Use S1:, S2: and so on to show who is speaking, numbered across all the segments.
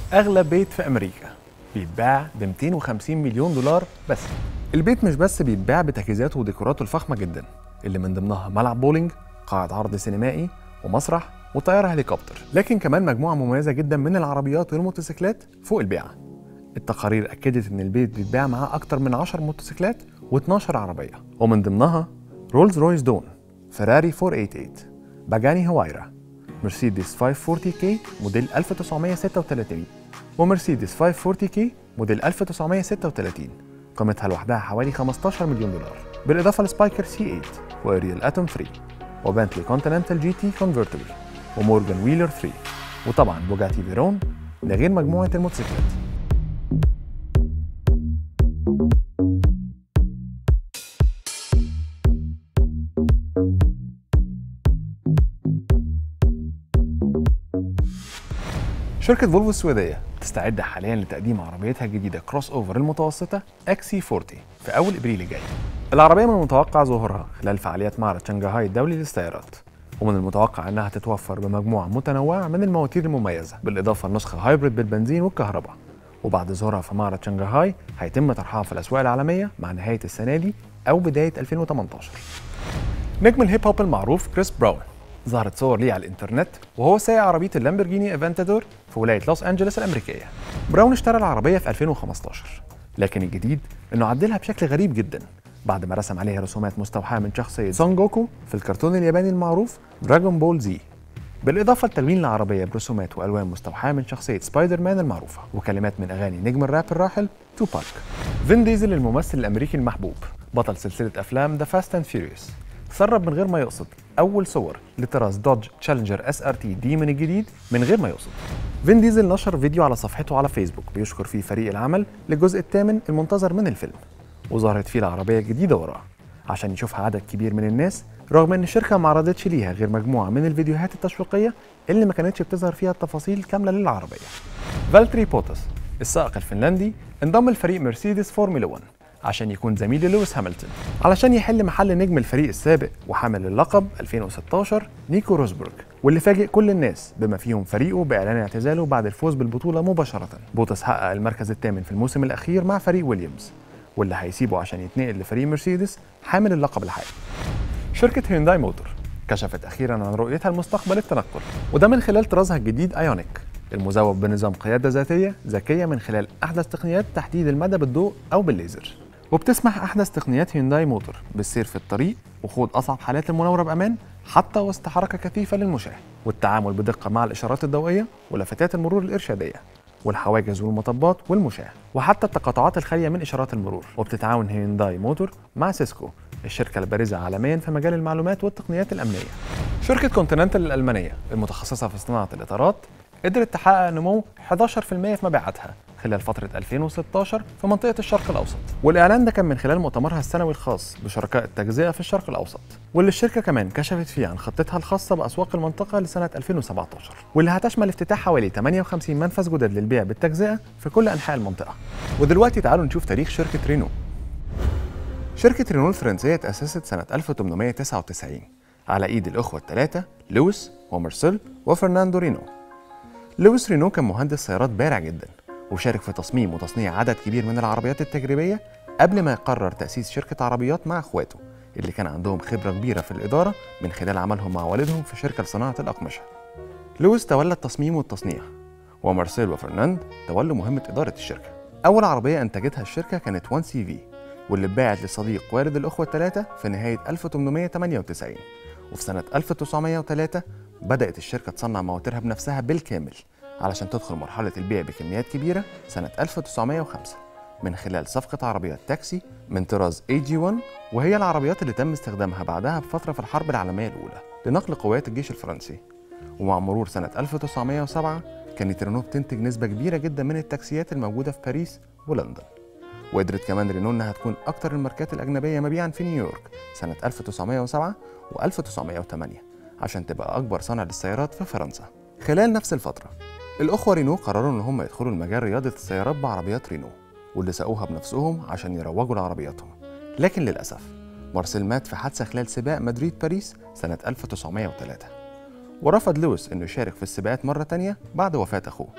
S1: اغلى بيت في امريكا بيتباع ب 250 مليون دولار بس البيت مش بس بيتباع بتجهيزاته وديكوراته الفخمه جدا اللي من ضمنها ملعب بولينج قاعه عرض سينمائي ومسرح وطياره هليكوبتر لكن كمان مجموعه مميزه جدا من العربيات والموتوسيكلات فوق البيعه التقارير اكدت ان البيت بيتباع معاه اكتر من 10 موتوسيكلات و12 عربيه ومن ضمنها رولز رويس دون فيراري 488 باجاني هوايرا مرسيدس 540 كي موديل 1936 ومرسيدس 540 كي موديل 1936 قيمتها لوحدها حوالي 15 مليون دولار بالإضافة لسبايكر سي 8 وإريال أتوم 3 وبنتلي كونتيننتال جي تي كونفرتبل ومورجان ويلر 3 وطبعا بوجاتي فيرون ده غير مجموعة الموتوسيكلات شركة فولفو السويدية تستعد حاليا لتقديم عربيتها الجديدة كروس اوفر المتوسطة اكسي 40 في أول إبريل الجاي. العربية من المتوقع ظهورها خلال فعاليات معرض شنغهاي الدولي للسيارات. ومن المتوقع انها تتوفر بمجموعه متنوعه من المواتير المميزه بالاضافه لنسخه هايبريد بالبنزين والكهرباء وبعد ظهورها في معرض شنغهاي هيتم طرحها في الاسواق العالميه مع نهايه السنه دي او بدايه 2018 نجم الهيب هوب المعروف كريس براون ظهرت صور ليه على الانترنت وهو سايق عربيه اللامبرجيني افنتادور في ولايه لوس انجلوس الامريكيه براون اشترى العربيه في 2015 لكن الجديد انه عدلها بشكل غريب جدا بعد ما رسم عليها رسومات مستوحاة من شخصية سون جوكو في الكرتون الياباني المعروف دراجون بول زي بالإضافة لتلوين العربية برسومات وألوان مستوحاة من شخصية سبايدر مان المعروفة وكلمات من أغاني نجم الراب الراحل توباك فين ديزل الممثل الأمريكي المحبوب بطل سلسلة أفلام ذا فاست أند فيوريوس سرب من غير ما يقصد أول صور لطراز دوج تشالنجر اس ار تي دي من الجديد من غير ما يقصد فين ديزل نشر فيديو على صفحته على فيسبوك بيشكر فيه فريق العمل للجزء الثامن المنتظر من الفيلم وظهرت فيه العربية الجديدة وراه عشان يشوفها عدد كبير من الناس رغم ان الشركة ما عرضتش ليها غير مجموعة من الفيديوهات التشويقية اللي ما كانتش بتظهر فيها التفاصيل كاملة للعربية فالتري بوتس السائق الفنلندي انضم لفريق مرسيدس فورمولا 1 عشان يكون زميل لويس هامilton علشان يحل محل نجم الفريق السابق وحامل اللقب 2016 نيكو روزبرغ واللي فاجئ كل الناس بما فيهم فريقه باعلان اعتزاله بعد الفوز بالبطوله مباشره بوتس حقق المركز الثامن في الموسم الاخير مع فريق ويليامز واللي هيسيبه عشان يتنقل لفريق مرسيدس حامل اللقب الحالي. شركة هيونداي موتور كشفت أخيرا عن رؤيتها لمستقبل التنقل وده من خلال طرازها الجديد ايونيك المزود بنظام قيادة ذاتية ذكية من خلال أحدث تقنيات تحديد المدى بالضوء أو بالليزر وبتسمح أحدث تقنيات هيونداي موتور بالسير في الطريق وخوض أصعب حالات المناورة بأمان حتى وسط حركة كثيفة للمشاة والتعامل بدقة مع الإشارات الضوئية ولفتات المرور الإرشادية والحواجز والمطبات والمشاة وحتى التقاطعات الخالية من إشارات المرور وبتتعاون هيونداي موتور مع سيسكو الشركة البارزة عالميا في مجال المعلومات والتقنيات الأمنية شركة كونتيننتال الألمانية المتخصصة في صناعة الإطارات قدرت تحقق نمو 11% في مبيعاتها خلال فترة 2016 في منطقة الشرق الأوسط والإعلان ده كان من خلال مؤتمرها السنوي الخاص بشركاء التجزئة في الشرق الأوسط واللي الشركة كمان كشفت فيه عن خطتها الخاصة بأسواق المنطقة لسنة 2017 واللي هتشمل افتتاح حوالي 58 منفذ جدد للبيع بالتجزئة في كل أنحاء المنطقة ودلوقتي تعالوا نشوف تاريخ شركة رينو شركة رينو الفرنسية تأسست سنة 1899 على إيد الأخوة الثلاثة لويس ومارسيل وفرناندو رينو لويس رينو كان مهندس سيارات بارع جدا وشارك في تصميم وتصنيع عدد كبير من العربيات التجريبية قبل ما يقرر تأسيس شركة عربيات مع إخواته اللي كان عندهم خبرة كبيرة في الإدارة من خلال عملهم مع والدهم في شركة لصناعة الأقمشة. لويس تولى التصميم والتصنيع ومارسيل وفرناند تولوا مهمة إدارة الشركة. أول عربية أنتجتها الشركة كانت 1 سي في واللي اتباعت لصديق والد الأخوة الثلاثة في نهاية 1898 وفي سنة 1903 بدأت الشركة تصنع مواترها بنفسها بالكامل علشان تدخل مرحلة البيع بكميات كبيرة سنة 1905 من خلال صفقة عربيات تاكسي من طراز AG1 وهي العربيات اللي تم استخدامها بعدها بفترة في الحرب العالمية الأولى لنقل قوات الجيش الفرنسي ومع مرور سنة 1907 كانت رينو بتنتج نسبة كبيرة جدا من التاكسيات الموجودة في باريس ولندن وقدرت كمان رينو انها تكون اكتر الماركات الاجنبيه مبيعا في نيويورك سنه 1907 و1908 عشان تبقى اكبر صانع للسيارات في فرنسا خلال نفس الفتره الاخوه رينو قرروا ان هم يدخلوا المجال رياضه السيارات بعربيات رينو واللي ساقوها بنفسهم عشان يروجوا لعربياتهم لكن للاسف مارسيل مات في حادثه خلال سباق مدريد باريس سنه 1903 ورفض لويس انه يشارك في السباقات مره تانية بعد وفاه اخوه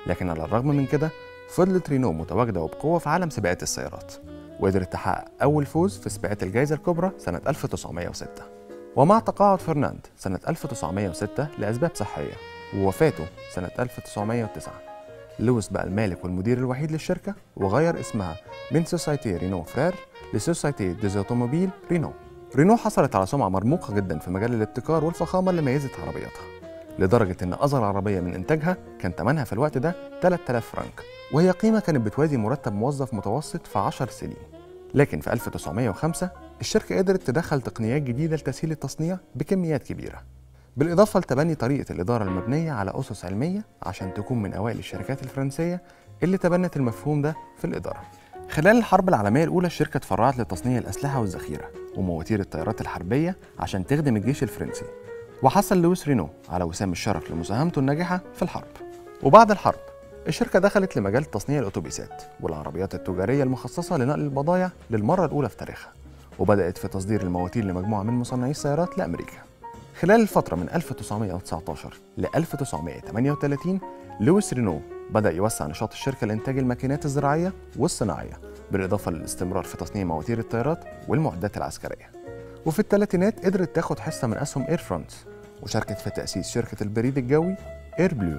S1: لكن على الرغم من كده فضلت رينو متواجدة وبقوة في عالم سباقات السيارات وقدرت تحقق أول فوز في سباقات الجائزة الكبرى سنة 1906 ومع تقاعد فرناند سنة 1906 لأسباب صحية ووفاته سنة 1909 لويس بقى المالك والمدير الوحيد للشركة وغير اسمها من سوسايتي رينو فرير لسوسايتي ديز اوتوموبيل رينو رينو حصلت على سمعة مرموقة جدا في مجال الابتكار والفخامة اللي ميزت عربياتها لدرجة إن أصغر عربية من إنتاجها كان ثمنها في الوقت ده 3000 فرنك وهي قيمة كانت بتوازي مرتب موظف متوسط في 10 سنين لكن في 1905 الشركة قدرت تدخل تقنيات جديدة لتسهيل التصنيع بكميات كبيرة بالإضافة لتبني طريقة الإدارة المبنية على أسس علمية عشان تكون من أوائل الشركات الفرنسية اللي تبنت المفهوم ده في الإدارة خلال الحرب العالمية الأولى الشركة اتفرعت لتصنيع الأسلحة والذخيرة ومواتير الطيارات الحربية عشان تخدم الجيش الفرنسي وحصل لويس رينو على وسام الشرف لمساهمته الناجحة في الحرب وبعد الحرب الشركة دخلت لمجال تصنيع الأتوبيسات والعربيات التجارية المخصصة لنقل البضائع للمرة الأولى في تاريخها وبدأت في تصدير المواتير لمجموعة من مصنعي السيارات لأمريكا خلال الفترة من 1919 ل 1938 لويس رينو بدأ يوسع نشاط الشركة لإنتاج الماكينات الزراعية والصناعية بالإضافة للاستمرار في تصنيع مواتير الطيارات والمعدات العسكرية وفي الثلاثينات قدرت تاخد حصة من أسهم إير فرانس وشاركت في تأسيس شركة البريد الجوي إير بلو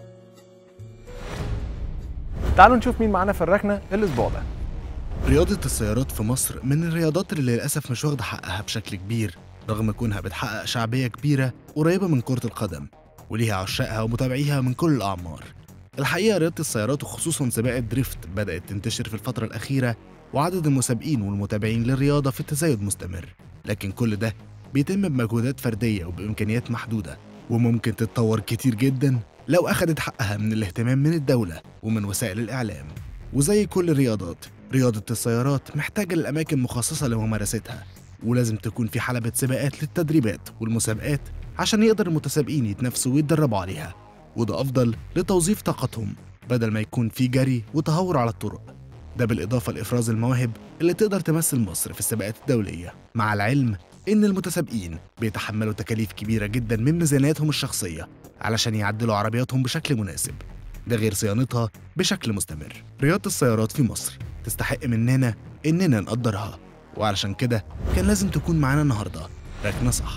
S1: تعالوا نشوف مين معانا في الركنة الأسبوع ده
S2: رياضة السيارات في مصر من الرياضات اللي للأسف مش واخدة حقها بشكل كبير رغم كونها بتحقق شعبية كبيرة قريبة من كرة القدم وليها عشاقها ومتابعيها من كل الأعمار الحقيقة رياضة السيارات وخصوصا سباق الدريفت بدأت تنتشر في الفترة الأخيرة وعدد المسابقين والمتابعين للرياضة في تزايد مستمر لكن كل ده بيتم بمجهودات فردية وبإمكانيات محدودة وممكن تتطور كتير جدا لو أخدت حقها من الاهتمام من الدولة ومن وسائل الإعلام وزي كل الرياضات رياضة السيارات محتاجة لأماكن مخصصة لممارستها ولازم تكون في حلبة سباقات للتدريبات والمسابقات عشان يقدر المتسابقين يتنافسوا ويتدربوا عليها وده أفضل لتوظيف طاقتهم بدل ما يكون في جري وتهور على الطرق ده بالإضافة لإفراز المواهب اللي تقدر تمثل مصر في السباقات الدولية مع العلم إن المتسابقين بيتحملوا تكاليف كبيرة جدا من ميزانياتهم الشخصية علشان يعدلوا عربياتهم بشكل مناسب ده غير صيانتها بشكل مستمر رياضة السيارات في مصر تستحق مننا إننا نقدرها وعلشان كده كان لازم تكون معانا النهاردة ركنة صح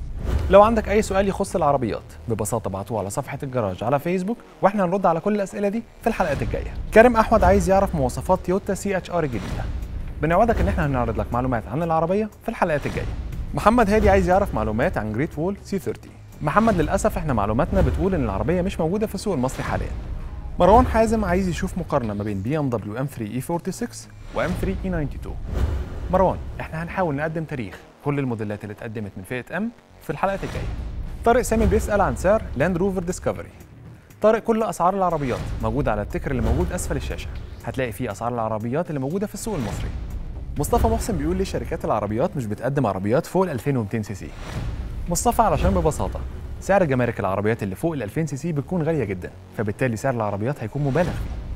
S1: لو عندك أي سؤال يخص العربيات ببساطة ابعتوه على صفحة الجراج على فيسبوك واحنا هنرد على كل الأسئلة دي في الحلقات الجاية كريم أحمد عايز يعرف مواصفات تويوتا سي اتش ار الجديدة بنوعدك إن احنا هنعرض لك معلومات عن العربية في الحلقات الجاية محمد هادي عايز يعرف معلومات عن جريت وول سي 30 محمد للأسف احنا معلوماتنا بتقول إن العربية مش موجودة في السوق المصري حاليا مروان حازم عايز يشوف مقارنة ما بين بي ام دبليو ام 3 اي 46 وام 3 اي 92 مروان احنا هنحاول نقدم تاريخ كل الموديلات اللي اتقدمت من فئة ام في الحلقات الجاية طارق سامي بيسأل عن سعر لاند روفر ديسكفري طارق كل اسعار العربيات موجودة على التكر اللي موجود اسفل الشاشة هتلاقي فيه اسعار العربيات اللي موجودة في السوق المصري مصطفى محسن بيقول ليه شركات العربيات مش بتقدم عربيات فوق ال 2200 سي سي مصطفى علشان ببساطة سعر جمارك العربيات اللي فوق ال 2000 سي سي بتكون غالية جدا فبالتالي سعر العربيات هيكون مبالغ فيه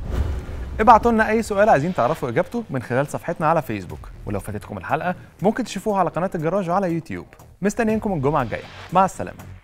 S1: ابعتوا لنا اي سؤال عايزين تعرفوا اجابته من خلال صفحتنا على فيسبوك ولو فاتتكم الحلقه ممكن تشوفوها على قناه الجراج وعلى يوتيوب مستنيينكم الجمعه الجايه مع السلامه